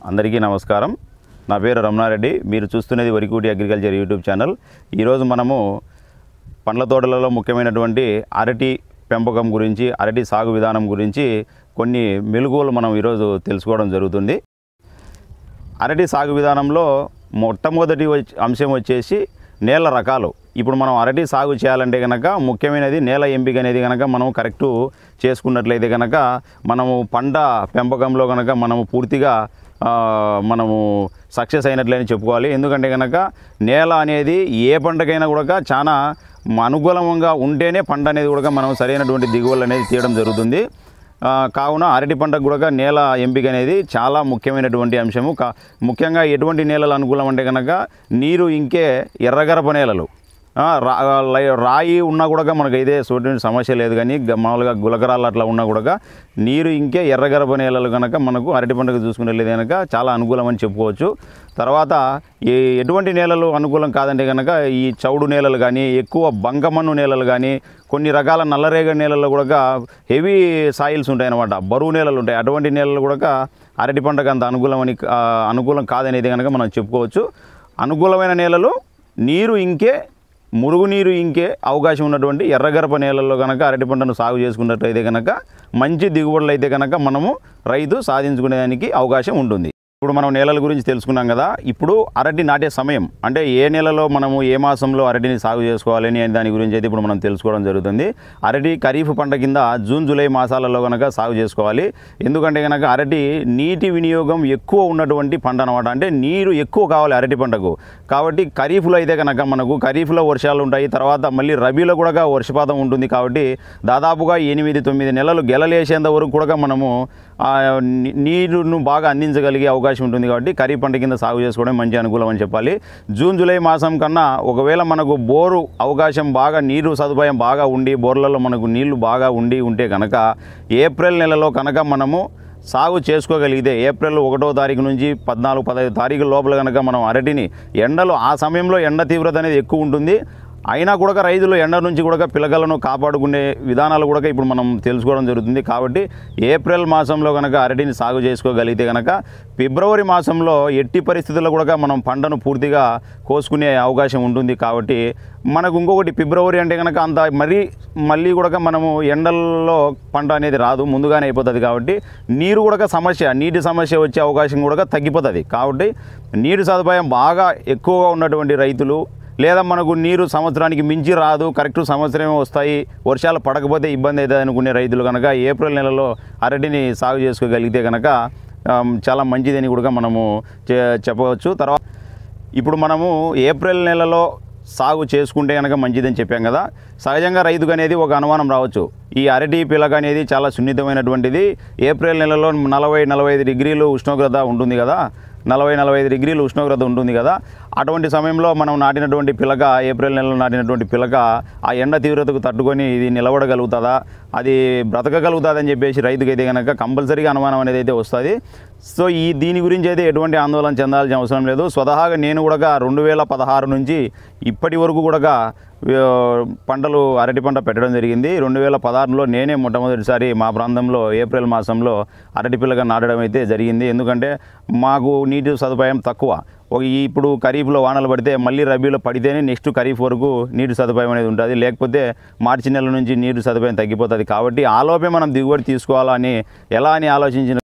అందరికీ నమస్కారం నా పేరు రమణారెడ్డి మీరు చూస్తున్నది వరికూటి అగ్రికల్చర్ యూట్యూబ్ ఛానల్ ఈరోజు మనము పండ్ల తోటలలో ముఖ్యమైనటువంటి అరటి పెంపకం గురించి అరటి సాగు విధానం గురించి కొన్ని మెలకువలు మనం ఈరోజు తెలుసుకోవడం జరుగుతుంది అరటి సాగు విధానంలో మొట్టమొదటి వచ్చి- అంశం వచ్చేసి నేల రకాలు ఇప్పుడు మనం అరటి సాగు చేయాలంటే కనుక ముఖ్యమైనది నేల ఎంపిక అనేది కనుక మనం కరెక్టు చేసుకున్నట్లయితే కనుక మనము పంట పెంపకంలో కనుక మనము పూర్తిగా ఆ, మనము సక్సెస్ అయినట్లని చెప్పుకోవాలి ఎందుకంటే కనుక నేల అనేది ఏ పంటకైనా కూడా చాలా అనుకూలంగా ఉంటేనే పంట అనేది కూడా మనం సరైనటువంటి దిగుబడులు అనేది తీయడం జరుగుతుంది ఆ, కావున అరటి పంటకు కూడా నేల ఎంపిక అనేది చాలా ముఖ్యమైనటువంటి అంశము కా ముఖ్యంగా ఎటువంటి నేలలు అనుకూలం అంటే కనుక నీరు ఇంకే ఎర్రగరప నేలలు ఆ, రా లై- రాయి ఉన్నా కూడా మనకు అయితే ఎటువంటి సమస్య లేదు కానీ గ- మామూలుగా గులకరాలు అట్లా ఉన్నా కూడా నీరు ఇంకే ఎర్రగరప నేలలు కనుక మనకు అరటి పంటకు చూసుకునేది కనుక చాలా అనుకూలం అని చెప్పుకోవచ్చు తర్వాత ఈ ఎటువంటి నేలలు అనుకూలం కాదంటే కనుక ఈ చౌడు నేలలు కానీ ఎక్కువ బంకమన్ను నేలలు కానీ కొన్ని రకాల నల్లరేగడి నేలల్లో కూడా హెవీ సాయిల్స్ ఉంటాయి అన్నమాట బరువు నేలలు ఉంటాయి అటువంటి నేలలు కూడా అరటి పంటకు అంత అనుకూలం అని ఆ, అనుకూలం కాదనేది కనుక మనం చెప్పుకోవచ్చు అనుకూలమైన నేలలు నీరు ఇంకే మురుగునీరు ఇంకే అవకాశం ఉన్నటువంటి ఎర్రగరప నేలల్లో కనుక అరటి పంటను సాగు చేసుకున్నట్లయితే కనుక మంచి దిగుబడులు అయితే కనుక మనము రైతు సాధించుకునేదానికి అవకాశం ఉంటుంది ఇప్పుడు మనం నేలల గురించి తెలుసుకున్నాం కదా ఇప్పుడు అరటి నాటే సమయం అంటే ఏ నెలలో మనము ఏ మాసంలో అరటిని సాగు చేసుకోవాలని అనే దాని గురించి అయితే ఇప్పుడు మనం తెలుసుకోవడం జరుగుతుంది అరటి ఖరీఫ్ పంట కింద జూన్ జూలై మాసాలలో కనుక సాగు చేసుకోవాలి ఎందుకంటే కనుక అరటి నీటి వినియోగం ఎక్కువ ఉన్నటువంటి పంట అనమాట అంటే నీరు ఎక్కువ కావాలి అరటి పంటకు కాబట్టి ఖరీఫ్లో అయితే కనుక మనకు ఖరీఫ్లో వర్షాలు ఉంటాయి తర్వాత మళ్ళీ రబీలో కూడా వర్షపాతం ఉంటుంది కాబట్టి దాదాపుగా ఎనిమిది తొమ్మిది నెలలు గెలలేసేంత వరకు కూడా మనము ఆ, ని- నీరును బాగా అందించగలిగే అవకాశం ఉంటుంది కాబట్టి ఖరీఫ్ పంట కింద సాగు చేసుకోవడం మంచి అనుకూలం అని చెప్పాలి జూన్ జూలై మాసం కన్నా ఒకవేళ మనకు బోరు అవకాశం బాగా నీరు సదుపాయం బాగా ఉండి బోర్లలో మనకు నీళ్లు బాగా ఉండి ఉంటే కనుక ఏప్రిల్ నెలలో కనుక మనము సాగు చేసుకోగలిగితే ఏప్రిల్ ఒకటో తారీఖు నుంచి పద్నాలుగు పదహైదు తారీఖు లోపల కనుక మనం అరటిని ఎండలు ఆ సమయంలో ఎండ తీవ్రత అనేది ఎక్కువ ఉంటుంది అయినా కూడా రైతులు ఎండ నుంచి కూడా పిల్లకలను కాపాడుకునే విధానాలు కూడా ఇప్పుడు మనం తెలుసుకోవడం జరుగుతుంది కాబట్టి ఏప్రిల్ మాసంలో కనుక అరటిని సాగు చేసుకోగలిగితే కనుక ఫిబ్రవరి మాసంలో ఎట్టి పరిస్థితుల్లో కూడా మనం పంటను పూర్తిగా కోసుకునే అవకాశం ఉంటుంది కాబట్టి మనకు ఇంకొకటి ఫిబ్రవరి అంటే కనుక అంత మరీ మళ్ళీ కూడా మనము ఎండల్లో పంట అనేది రాదు ముందుగానే అయిపోతుంది కాబట్టి నీరు కూడా సమస్య నీటి సమస్య వచ్చే అవకాశం కూడా తగ్గిపోతుంది కాబట్టి నీటి సదుపాయం బాగా ఎక్కువగా ఉన్నటువంటి రైతులు లేదా మనకు నీరు సంవత్సరానికి మించి రాదు కరెక్ట్ సంవత్సరమే వస్తాయి వర్షాలు పడకపోతే ఇబ్బంది అవుతుంది అనుకునే రైతులు కనుక ఏప్రిల్ నెలలో అరటిని సాగు చేసుకోగలిగితే కనుక ఆమ్, చాలా మంచిదని కూడా మనము చె- చెప్పవచ్చు తర్వాత ఇప్పుడు మనము ఏప్రిల్ నెలలో సాగు చేసుకుంటే కనుక మంచిదని చెప్పాం కదా సహజంగా రైతుకు అనేది ఒక అనుమానం రావచ్చు ఈ అరటి పిలక అనేది చాలా సున్నితమైనటువంటిది ఏప్రిల్ నెలలో నలభై నలభై ఐదు డిగ్రీలు ఉష్ణోగ్రత ఉంటుంది కదా నలభై నలభై ఐదు డిగ్రీలు ఉష్ణోగ్రత ఉంటుంది కదా అటువంటి సమయంలో మనం నాటినటువంటి పిలక ఏప్రిల్ నెలలో నాటినటువంటి పిలక ఆ ఎండ తీవ్రతకు తట్టుకొని ఇది నిలబడగలుగుతుందా అది బ్రతకగలుగుతుందని అని చెప్పేసి రైతుకి అయితే కనుక కంపల్సరీగా అనుమానం అనేది అయితే వస్తుంది సో ఈ దీని గురించి అయితే ఎటువంటి ఆందోళన చెందాల్సిన అవసరం లేదు స్వతహాగా నేను కూడా రెండు వేల పదహారు నుంచి ఇప్పటి వరకు కూడా ఆ, పంటలు అరటి పంట పెట్టడం జరిగింది రెండు వేల పదహారులో నేనే మొట్టమొదటిసారి మా ప్రాంతంలో ఏప్రిల్ మాసంలో అరటి పిల్లగా నాటడం అయితే జరిగింది ఎందుకంటే మాకు నీటి సదుపాయం తక్కువ ఒక ఈ ఇప్పుడు ఖరీఫ్లో వానలు పడితే మళ్ళీ రబీలో పడితేనే నెక్స్ట్ ఖరీఫ్ వరకు నీటి సదుపాయం అనేది ఉంటుంది లేకపోతే మార్చి నెల నుంచి నీటి సదుపాయం తగ్గిపోతుంది కాబట్టి ఆలోపే మనం దిగుబడి తీసుకోవాలని ఎలా అని ఆలోచించిన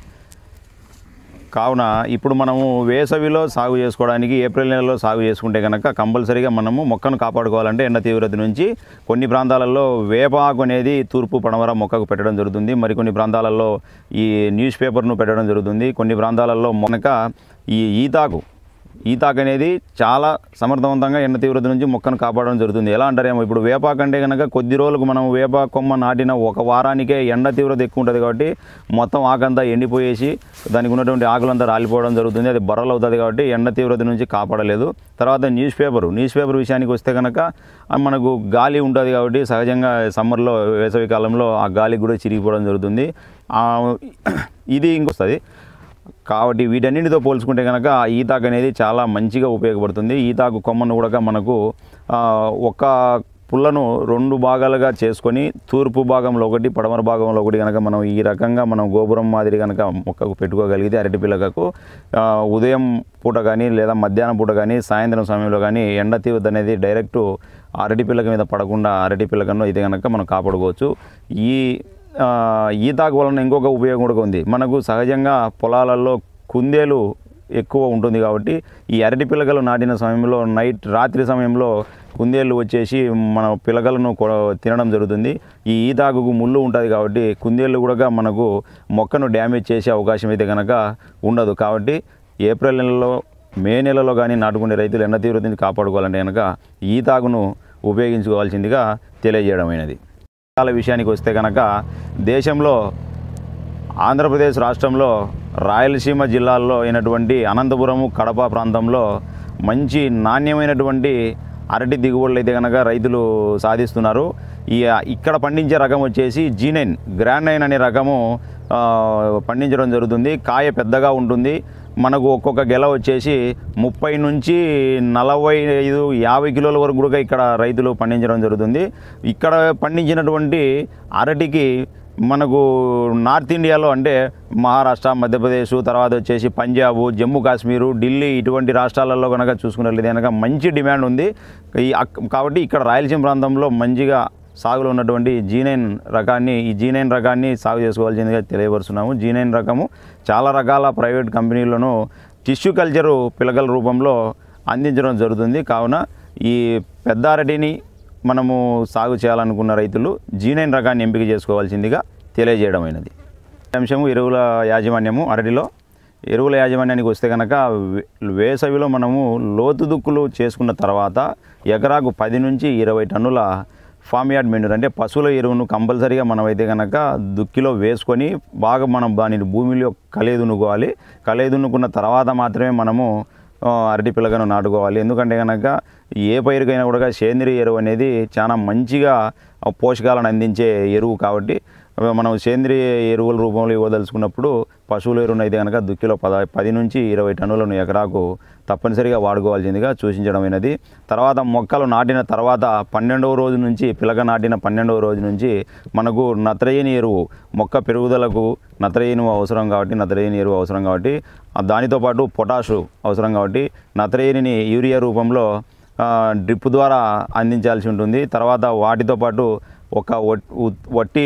కావున ఇప్పుడు మనము వేసవిలో సాగు చేసుకోవడానికి ఏప్రిల్ నెలలో సాగు చేసుకుంటే కనుక కంపల్సరీగా మనము మొక్కను కాపాడుకోవాలంటే ఎండ తీవ్రత నుంచి కొన్ని ప్రాంతాలలో వేపాకు అనేది తూర్పు పడమర మొక్కకు పెట్టడం జరుగుతుంది మరికొన్ని ప్రాంతాలలో ఈ న్యూస్ పేపర్ను పెట్టడం జరుగుతుంది కొన్ని ప్రాంతాలలో మొనక ఈ ఈతాకు ఈతాకు అనేది చాలా సమర్థవంతంగా ఎండ తీవ్రత నుంచి మొక్కను కాపాడడం జరుగుతుంది ఎలా అంటారేమో ఇప్పుడు వేపాకు అంటే కనుక కొద్ది రోజులకు మనం వేప కొమ్మ నాటిన ఒక వారానికే ఎండ తీవ్రత ఎక్కువ ఉంటుంది కాబట్టి మొత్తం ఆకంతా ఎండిపోయేసి దానికి ఉన్నటువంటి ఆకులంతా రాలిపోవడం జరుగుతుంది అది బర్రలు అవుతుంది కాబట్టి ఎండ తీవ్రత నుంచి కాపాడలేదు తర్వాత న్యూస్ పేపర్ న్యూస్ పేపర్ విషయానికి వస్తే కనుక ఆ మనకు గాలి ఉంటుంది కాబట్టి సహజంగా సమ్మర్లో వేసవి కాలంలో ఆ గాలి కూడా చిరిగిపోవడం జరుగుతుంది ఆ, ఇది ఇంకొస్తుంది కాబట్టి వీటన్నిటితో పోల్చుకుంటే కనుక ఈతాకు అనేది చాలా మంచిగా ఉపయోగపడుతుంది ఈతాకు కొమ్మను కూడా మనకు ఆ, ఒక పుల్లను రెండు భాగాలుగా చేసుకొని తూర్పు భాగంలో ఒకటి పడమర భాగంలో ఒకటి కనుక మనం ఈ రకంగా మనం గోపురం మాదిరి కనుక మొక్కకు పెట్టుకోగలిగితే అరటి పిల్లకకు ఆ, ఉదయం పూట కానీ లేదా మధ్యాహ్నం పూట కానీ సాయంత్రం సమయంలో కానీ ఎండ తీవ్రత అనేది డైరెక్ట్ అరటి పిల్లక మీద పడకుండా అరటి పిల్లకను అయితే కనుక మనం కాపాడుకోవచ్చు ఈ ఆ, ఈతాకు వలన ఇంకొక ఉపయోగం కూడా ఉంది మనకు సహజంగా పొలాలలో కుందేలు ఎక్కువ ఉంటుంది కాబట్టి ఈ అరటి పిల్లకలు నాటిన సమయంలో నైట్ రాత్రి సమయంలో కుందేళ్ళు వచ్చేసి మన పిల్లకలను కొ- తినడం జరుగుతుంది ఈ ఈతాకుకు ముళ్ళు ఉంటుంది కాబట్టి కుందేళ్ళు కూడా మనకు మొక్కను డ్యామేజ్ చేసే అవకాశం అయితే కనుక ఉండదు కాబట్టి ఏప్రిల్ నెలలో మే నెలలో కానీ నాటుకునే రైతులు ఎండ తీవ్రతని కాపాడుకోవాలంటే కనుక ఈతాకును ఉపయోగించుకోవాల్సిందిగా తెలియజేయడమైనది విషయాల విషయానికి వస్తే కనుక దేశంలో ఆంధ్రప్రదేశ్ రాష్ట్రంలో రాయలసీమ జిల్లాల్లో అయినటువంటి అనంతపురము కడప ప్రాంతంలో మంచి నాణ్యమైనటువంటి అరటి దిగుబడులు అయితే కనుక రైతులు సాధిస్తున్నారు ఈ ఇక్కడ పండించే రకం వచ్చేసి జీనైన్ గ్రాండ్ నైన్ అనే రకము ఆ, పండించడం జరుగుతుంది కాయ పెద్దగా ఉంటుంది మనకు ఒక్కొక్క గెల వచ్చేసి ముప్పై నుంచి నలభై ఐదు యాభై కిలోల వరకు కూడా ఇక్కడ రైతులు పండించడం జరుగుతుంది ఇక్కడ పండించినటువంటి అరటికి మనకు నార్త్ ఇండియాలో అంటే మహారాష్ట్ర మధ్యప్రదేశ్ తర్వాత వచ్చేసి పంజాబ్ జమ్మూ కాశ్మీరు ఢిల్లీ ఇటువంటి రాష్ట్రాలలో కనుక చూసుకున్నట్లయితే కనుక మంచి డిమాండ్ ఉంది ఈ అక్- కాబట్టి ఇక్కడ రాయలసీమ ప్రాంతంలో మంచిగా సాగులో ఉన్నటువంటి జీనైన్ రకాన్ని ఈ జీనైన్ రకాన్ని సాగు చేసుకోవాల్సిందిగా తెలియపరుస్తున్నాము జీనైన్ రకము చాలా రకాల ప్రైవేట్ కంపెనీలను టిష్యూ కల్చరు పిలకల రూపంలో అందించడం జరుగుతుంది కావున ఈ పెద్ద అరటిని మనము సాగు చేయాలనుకున్న రైతులు జీనైన్ రకాన్ని ఎంపిక చేసుకోవాల్సిందిగా తెలియజేయడమైనది అంశము ఎరువుల యాజమాన్యము అరటిలో ఎరువుల యాజమాన్యానికి వస్తే కనుక వే- వేసవిలో మనము లోతు దుక్కులు చేసుకున్న తర్వాత ఎకరాకు పది నుంచి ఇరవై టన్నుల ఫామ్ యార్డ్ మెన్యూర్ అంటే పశువుల ఎరువును కంపల్సరీగా మనమైతే కనుక దుక్కిలో వేసుకొని బాగా మనం దానిని భూమిలో కలేదునుకోవాలి కలేదునుకున్న తర్వాత మాత్రమే మనము ఆ, అరటి పిల్లకను నాటుకోవాలి ఎందుకంటే కనుక ఏ పైరుకైనా కూడా సేంద్రియ ఎరువు అనేది చాలా మంచిగా ఆ పోషకాలను అందించే ఎరువు కాబట్టి ఆ, మనం సేంద్రియ ఎరువుల రూపంలో ఇవ్వదలుచుకున్నప్పుడు పశువుల ఎరువును అయితే కనుక దుక్కిలో పద పది నుంచి ఇరవై టన్నులను ఎకరాకు తప్పనిసరిగా వాడుకోవాల్సిందిగా సూచించడమైనది తర్వాత మొక్కలు నాటిన తర్వాత పన్నెండవ రోజు నుంచి పిలక నాటిన పన్నెండవ రోజు నుంచి మనకు నత్రజని ఎరువు మొక్క పెరుగుదలకు నత్రజని అవసరం కాబట్టి నత్రజని ఎరువు అవసరం కాబట్టి ఆ దానితో పాటు పొటాషు అవసరం కాబట్టి నత్రజనిని యూరియా రూపంలో ఆ, డ్రిప్ ద్వారా అందించాల్సి ఉంటుంది తర్వాత వాటితో పాటు ఒక వట్- ఉత్- వట్టి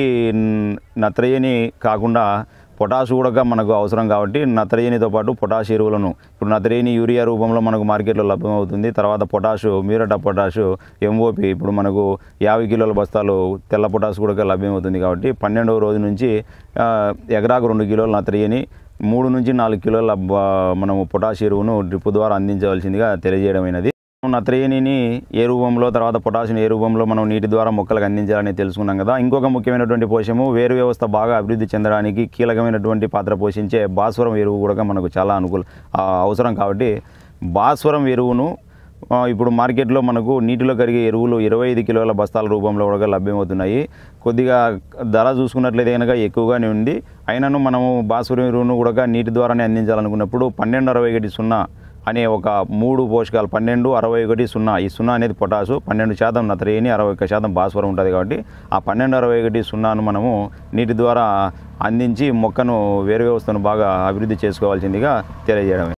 నత్రజని కాకుండా పొటాష్ కూడా మనకు అవసరం కాబట్టి నత్రజనితో పాటు పొటాష్ ఎరువులను ఇప్పుడు నత్రజని యూరియా రూపంలో మనకు మార్కెట్లో లభ్యమవుతుంది తర్వాత potash muriate of potash MOP ఇప్పుడు మనకు యాభై కిలోల బస్తాలు తెల్ల పొటాష్ కూడా లభ్యమవుతుంది కాబట్టి పన్నెండవ రోజు నుంచి ఆ, ఎకరాకు రెండు కిలోల నత్రజని మూడు నుంచి నాలుగు కిలోల బ- మనము పొటాష్ ఎరువును డ్రిప్ ద్వారా అందించవలసిందిగా తెలియజేయడమైనది నత్రజనిని ఏ రూపంలో తర్వాత పొటాషియం ఏ రూపంలో మనం నీటి ద్వారా మొక్కలకు అందించాలని తెలుసుకున్నాం కదా ఇంకొక ముఖ్యమైనటువంటి పోషము వేరు వ్యవస్థ బాగా అభివృద్ధి చెందడానికి కీలకమైనటువంటి పాత్ర పోషించే భాస్వరం ఎరువు కూడా మనకు చాలా అనుకూల ఆ, అవసరం కాబట్టి భాస్వరం ఎరువును ఆ, ఇప్పుడు మార్కెట్లో మనకు నీటిలో కరిగే ఎరువులు ఇరవై ఐదు కిలోల బస్తాల రూపంలో కూడా లభ్యమవుతున్నాయి కొద్దిగా ధర చూసుకున్నట్లయితే కనుక ఎక్కువగానే ఉంది అయినను మనము భాస్వరం ఎరువును కూడా నీటి ద్వారానే అందించాలనుకున్నప్పుడు పన్నెండు అరవై ఒకటి సున్నా అనే ఒక మూడు పోషకాలు పన్నెండు అరవై ఒకటి సున్నా ఈ సున్నా అనేది పొటాసు పన్నెండు శాతం నత్రజని అరవై ఒక్క శాతం భాస్వరం ఉంటుంది కాబట్టి ఆ పన్నెండు అరవై ఒకటి సున్నాను మనము నీటి ద్వారా అందించి మొక్కను వేరు వ్యవస్థను బాగా అభివృద్ధి చేసుకోవాల్సిందిగా తెలియజేయడమే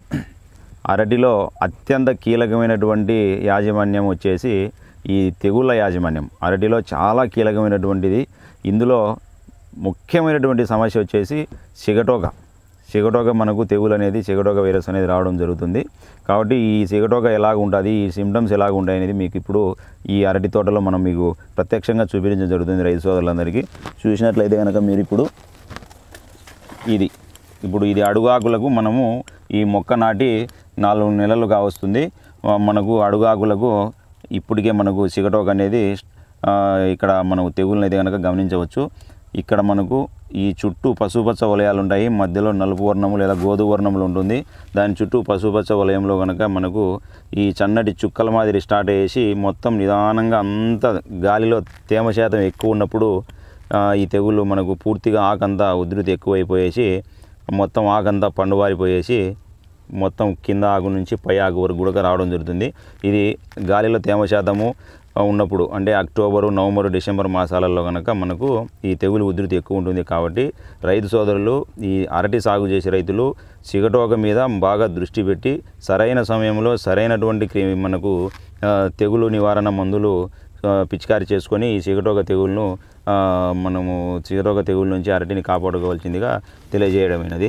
అరటిలో అత్యంత కీలకమైనటువంటి యాజమాన్యం వచ్చేసి ఈ తెగుళ్ళ యాజమాన్యం అరటిలో చాలా కీలకమైనటువంటిది ఇందులో ముఖ్యమైనటువంటి సమస్య వచ్చేసి సిగటోక సిగటోక మనకు తెగులు అనేది సిగటోక వైరస్ అనేది రావడం జరుగుతుంది కాబట్టి ఈ సిగటోక ఎలాగ ఉంటుంది ఈ సిమ్టమ్స్ ఎలాగ ఉంటాయి అనేది మీకు ఇప్పుడు ఈ అరటి తోటలో మనం మీకు ప్రత్యక్షంగా చూపించడం జరుగుతుంది రైతు సోదరులందరికీ చూసినట్లయితే కనుక మీరు ఇప్పుడు ఇది ఇప్పుడు ఇది అడుగాకులకు మనము ఈ మొక్క నాటి నాలుగు నెలలు కావస్తుంది ఆ, మనకు అడుగాకులకు ఇప్పటికే మనకు సిగటోక్ అనేది ఆ, ఇక్కడ మనకు తెగులను అయితే కనుక గమనించవచ్చు ఇక్కడ మనకు ఈ చుట్టూ పసుపచ్చ వలయాలు ఉంటాయి మధ్యలో నలుపు వర్ణము లేదా గోధుమ వర్ణములు ఉంటుంది దాని చుట్టూ పసుపచ్చ వలయంలో కనుక మనకు ఈ చన్నటి చుక్కల మాదిరి స్టార్ట్ అయ్యేసి మొత్తం నిదానంగా అంత గాలిలో తేమ శాతం ఎక్కువ ఉన్నప్పుడు ఆ, ఈ తెగుళ్ళు మనకు పూర్తిగా ఆకంతా ఉధృతి ఎక్కువైపోయేసి మొత్తం ఆకంతా పండువారిపోయేసి మొత్తం కింద ఆకు నుంచి పై ఆకు వరకు కూడా రావడం జరుగుతుంది ఇది గాలిలో తేమ శాతము ఆ, ఉన్నప్పుడు అంటే అక్టోబరు నవంబరు డిసెంబర్ మాసాలలో కనుక మనకు ఈ తెగులు ఉధృతి ఎక్కువ ఉంటుంది కాబట్టి రైతు సోదరులు ఈ అరటి సాగు చేసే రైతులు సిగటోక మీద బాగా దృష్టి పెట్టి సరైన సమయంలో సరైనటువంటి క్రిమి మనకు ఆ, తెగులు నివారణ మందులు ఆ, పిచికారి చేసుకొని ఈ సిగటోక తెగులను ఆ, మనము సిగటోక తెగుల నుంచి అరటిని కాపాడుకోవాల్సిందిగా తెలియజేయడమైనది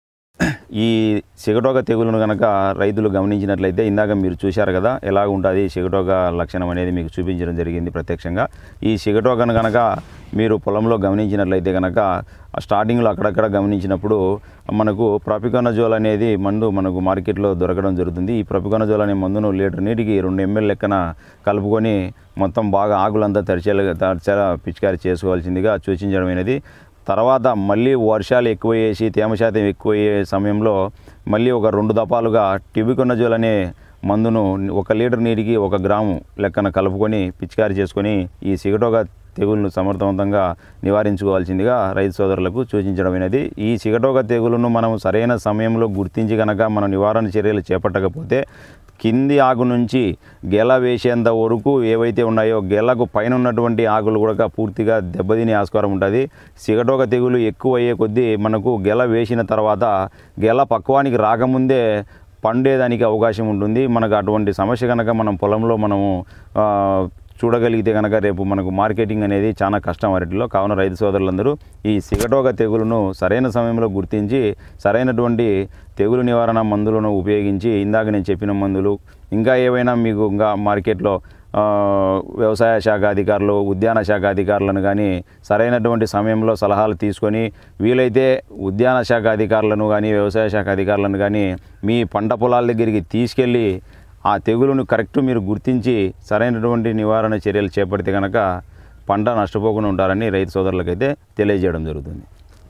ఈ సిగటోక తెగులను కనుక రైతులు గమనించినట్లయితే ఇందాక మీరు చూశారు కదా ఎలా ఉంటుంది సిగటోక లక్షణం అనేది మీకు చూపించడం జరిగింది ప్రత్యక్షంగా ఈ సిగటోకను కనుక మీరు పొలంలో గమనించినట్లయితే కనుక స్టార్టింగ్లో అక్కడక్కడ గమనించినప్పుడు మనకు ప్రొపికోనజోల్ అనేది మందు మనకు మార్కెట్లో దొరకడం జరుగుతుంది ఈ ప్రొపికోనజోల్ అనే మందును లీటర్ నీటికి రెండు ఎంఎల్ లెక్కన కలుపుకొని మొత్తం బాగా ఆకులంతా తరిచేలా తరిచేలా పిచికారి చేసుకోవాల్సిందిగా సూచించడమైనది తర్వాత మళ్ళీ వర్షాలు ఎక్కువయ్యేసి తేమ శాతం ఎక్కువయ్యే సమయంలో మళ్ళీ ఒక రెండు దపాలుగా టిబికొనజోల్ అనే మందును ఒక లీటర్ నీటికి ఒక గ్రాము లెక్కన కలుపుకొని పిచికారి చేసుకొని ఈ సిగటోగా తెగులను సమర్థవంతంగా నివారించుకోవాల్సిందిగా రైతు సోదరులకు సూచించడమైనది ఈ సిగటోగా తెగులను మనం సరైన సమయంలో గుర్తించి కనుక మనం నివారణ చర్యలు చేపట్టకపోతే కింది ఆకు నుంచి గెల వేసేంత వరకు ఏవైతే ఉన్నాయో గెలకు పైన ఉన్నటువంటి ఆకులు కూడా పూర్తిగా దెబ్బతినే ఆస్కారం ఉంటుంది సిగటోక తెగులు ఎక్కువ అయ్యే కొద్దీ మనకు గెల వేసిన తర్వాత గెల పక్వానికి రాకముందే పండేదానికి అవకాశం ఉంటుంది మనకు అటువంటి సమస్య కనుక మనం పొలంలో మనము ఆ, చూడగలిగితే కనుక రేపు మనకు మార్కెటింగ్ అనేది చాలా కష్టం అరటిలో కావున రైతు సోదరులందరూ ఈ సిగటోక తెగులును సరైన సమయంలో గుర్తించి సరైనటువంటి తెగులు నివారణ మందులను ఉపయోగించి ఇందాక నేను చెప్పిన మందులు ఇంకా ఏవైనా మీకు ఇంకా మార్కెట్లో ఆ, వ్యవసాయ శాఖ అధికారులు ఉద్యాన శాఖ అధికారులను కానీ సరైనటువంటి సమయంలో సలహాలు తీసుకొని వీలైతే ఉద్యాన శాఖ అధికారులను కానీ వ్యవసాయ శాఖ అధికారులను కానీ మీ పంట పొలాల దగ్గరికి తీసుకెళ్ళి ఆ తెగులును కరెక్ట్ మీరు గుర్తించి సరైనటువంటి నివారణ చర్యలు చేపడితే కనుక పంట నష్టపోకుండా ఉంటారని రైతు సోదరులకైతే తెలియజేయడం జరుగుతుంది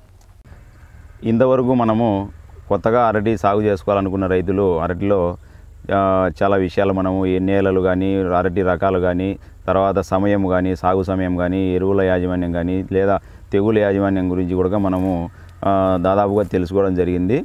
ఇంతవరకు మనము కొత్తగా అరటి సాగు చేసుకోవాలనుకున్న రైతులు అరటిలో ఆ, చాలా విషయాలు మనము ఏ నేలలు కానీ అరటి రకాలు కానీ తర్వాత సమయం కానీ సాగు సమయం కానీ ఎరువుల యాజమాన్యం కానీ లేదా తెగుల యాజమాన్యం గురించి కూడా మనము ఆ, దాదాపుగా తెలుసుకోవడం జరిగింది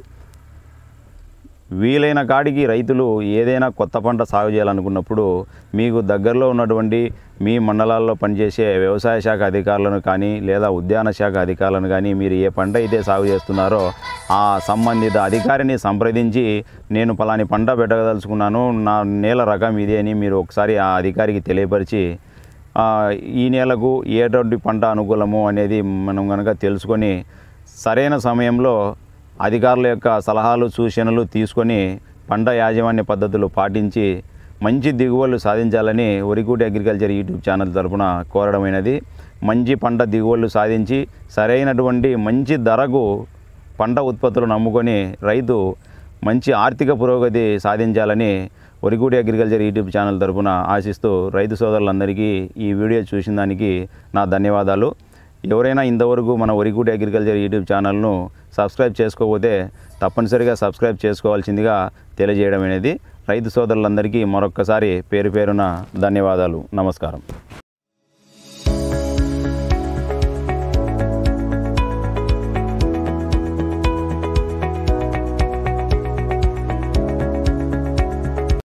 వీలైన కాడికి రైతులు ఏదైనా కొత్త పంట సాగు చేయాలనుకున్నప్పుడు మీకు దగ్గరలో ఉన్నటువంటి మీ మండలాల్లో పనిచేసే వ్యవసాయ శాఖ అధికారులను కానీ లేదా ఉద్యాన శాఖ అధికారులను కానీ మీరు ఏ పంట అయితే సాగు చేస్తున్నారో ఆ సంబంధిత అధికారిని సంప్రదించి నేను పలాని పంట పెట్టదలుచుకున్నాను నా నేల రకం ఇది అని మీరు ఒకసారి ఆ అధికారికి తెలియపరిచి ఆ, ఈ నేలకు ఏటువంటి పంట అనుకూలము అనేది మనం కనుక తెలుసుకొని సరైన సమయంలో అధికారుల యొక్క సలహాలు సూచనలు తీసుకొని పంట యాజమాన్య పద్ధతులు పాటించి మంచి దిగుబడులు సాధించాలని ఒరికూటి అగ్రికల్చర్ యూట్యూబ్ ఛానల్ తరపున కోరడమైనది మంచి పంట దిగుబడులు సాధించి సరైనటువంటి మంచి ధరకు పంట ఉత్పత్తులను నమ్ముకొని రైతు మంచి ఆర్థిక పురోగతి సాధించాలని ఒరిగూడి అగ్రికల్చర్ యూట్యూబ్ ఛానల్ తరపున ఆశిస్తూ రైతు సోదరులందరికీ ఈ వీడియో చూసిన దానికి నా ధన్యవాదాలు ఎవరైనా ఇంతవరకు మన ఒరిగూడి అగ్రికల్చర్ యూట్యూబ్ ఛానల్ను సబ్స్క్రైబ్ చేసుకోకపోతే తప్పనిసరిగా సబ్స్క్రైబ్ చేసుకోవాల్సిందిగా తెలియజేయడం అనేది రైతు సోదరులందరికీ మరొక్కసారి పేరు పేరున ధన్యవాదాలు నమస్కారం